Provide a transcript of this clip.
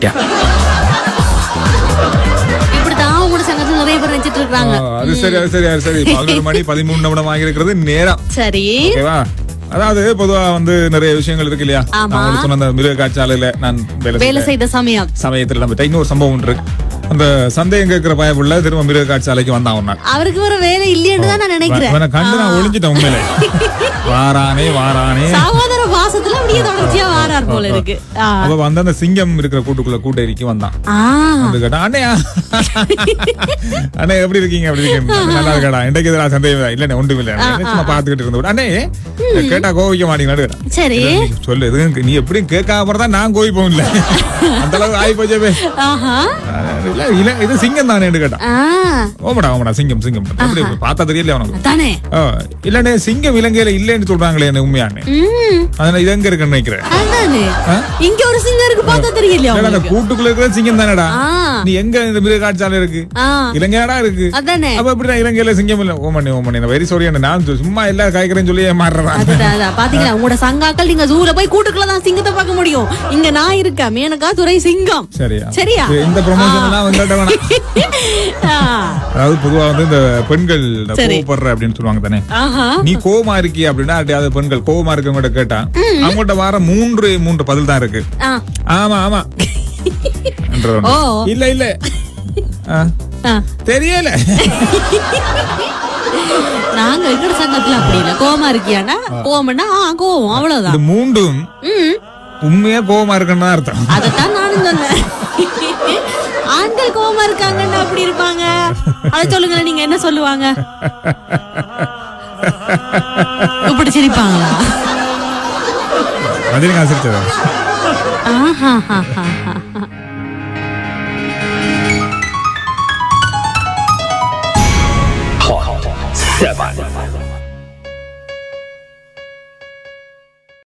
சொல்லிட்டேன் இப்படிதான் உங்களோட சங்கத்துல நிறைய பேர் நினைச்சிட்டு இருக்காங்க ஆ, அது சரி அது சரி அது சரி பதினொரு மணி பதிமூணு நிமிடம் ஆகியிருக்கிறது நேரம் சரி ஓகேவா அதாவது பொதுவா வந்து நிறைய விஷயங்கள் இருக்கு இல்லையா ஆமா. நான் உங்களுக்கு சொன்ன அந்த மிருக காட்சியாலையில நான் வேலை வேலை செய்த செய்த சமயம் சமயத்துல நம்ம இன்னொரு சம்பவம் ஒன்று இருக்கு அந்த சந்தேகம் கேட்கிற பயப்புள்ள திரும்ப மிருக காட்சியாலைக்கு வந்தான் ஒரு நாள் அவருக்கு ஒரு வேலை இல்லைன்னு தான் நான் நினைக்கிறேன் இவனை கண்டு நான் ஒளிஞ்சிட்டேன் உண்மையிலே வாரானே வாரானே சகோதர பாசத்துல அப்படியே தொடர்ச்சியா வாரார் போல இருக்கு ஆ. அப்ப வந்து அந்த சிங்கம் இருக்கிற கூட்டுக்குள்ள கூட்டேரிக்கு வந்தான் ஆ. வந்து கேட்டான் அண்ணையா அண்ணே எப்படி இருக்கீங்க அப்படி இருக்கீங்க நல்லா இருக்கடா இன்றைக்கு இதெல்லாம் சந்தேகம் இல்லை இல்ல ஒன்றும் இல்லை சும்மா பாத்துக்கிட்டு இருந்தோம் அண்ணே கேட்டா கோவிக்க மாட்டீங்களான்னு கேட்டான் சரி இல்ல, நீ சொல்லு எதுவும் நீ எப்படியும் கேட்காம அப்புறம் தான் நான் கோவிப்போம் இல்ல அந்த அளவுக்கு ஆகி போச்சே ஆஹா இல்ல இல்ல இது சிங்கம் தானே கேட்டான் ஆ. ஓமடா ஓமடா சிங்கம் சிங்கம் எப்படி பார்த்தா தெரியல அவனுக்கு தானே ஆ, இல்லண்ணே சிங்கம் இலங்கையில இல்லைன்னு சொல்றாங்களே என்ன உண்மையானே ம் அதனால இது எங்க இருக்குன்னு நினைக்கிறேன் அதானே இங்க ஒரு சிங்கம் இருக்கு பார்த்தா தெரியலையா இல்ல, அந்த உங்களுக்கு கூட்டுக்குள்ள இருக்கிற சிங்கம் தானடா ஆ. நீ எங்க இந்த மிருக காட்சால இருக்கு ஆ. இலங்கையாடா இருக்கு அதானே அப்ப எப்படிடா இலங்கையில சிங்கம் இல்ல ஓமண்ணே ஓமண்ணே வெரி சாரி நான் சும்மா எல்லா காய்கறேன்னு சொல்லி மாறுறேன் அதுதான் அதான். பாத்தீங்களா உங்களோட சங்காக்கள் நீங்க ஜூல போய் கூட்டுக்குள்ள தான் சிங்கத்தை பார்க்க முடியும் இங்க நான் இருக்கேன் மேனகா துறை சிங்கம் சரியா சரியா சரி, இந்த ப்ரொமோஷன் எல்லாம் வந்துட்ட வேணாம் ஆ. அதாவது பொதுவா வந்து இந்த பெண்கள் இந்த சரி. கோவப்படுற அப்படின்னு சொல்லுவாங்க தானே ஆஹா நீ கோவமா இருக்கிய அப்படின்னா யார்ட்டையாவது பெண்கள் கோவமா இருக்கவங்க கேட்டா அவங்கள்ட்ட வர மூன்று மூன்று பதில் தான் இருக்கு ஆ. ஆமா ஆமா என்ற ஒண்ணு. ஓ. இல்ல இல்ல ஆ, ஆ. தெரியல நாங்க இருக்கிற சங்கத்துல அப்படி இல்ல கோவமா இருக்கியானா கோவம்னா ஆ கோவம் இந்த அவ்வளவுதான் மூன்றும் ம் உண்மையா கோவமா இருக்குன்னு தான் அர்த்தம் அதத்தான் நானும் சொன்னேன் ஆண்கள் கோவமா இருக்காங்கன்னா அப்படி இருப்பாங்க அத சொல்லுங்களேன் நீங்க என்ன சொல்லுவாங்க இப்படி சிரிப்பாங்களா ரஜினிகாந்த் சிரிச்சதா ஆஹாஹாஹாஹா. Hot seven.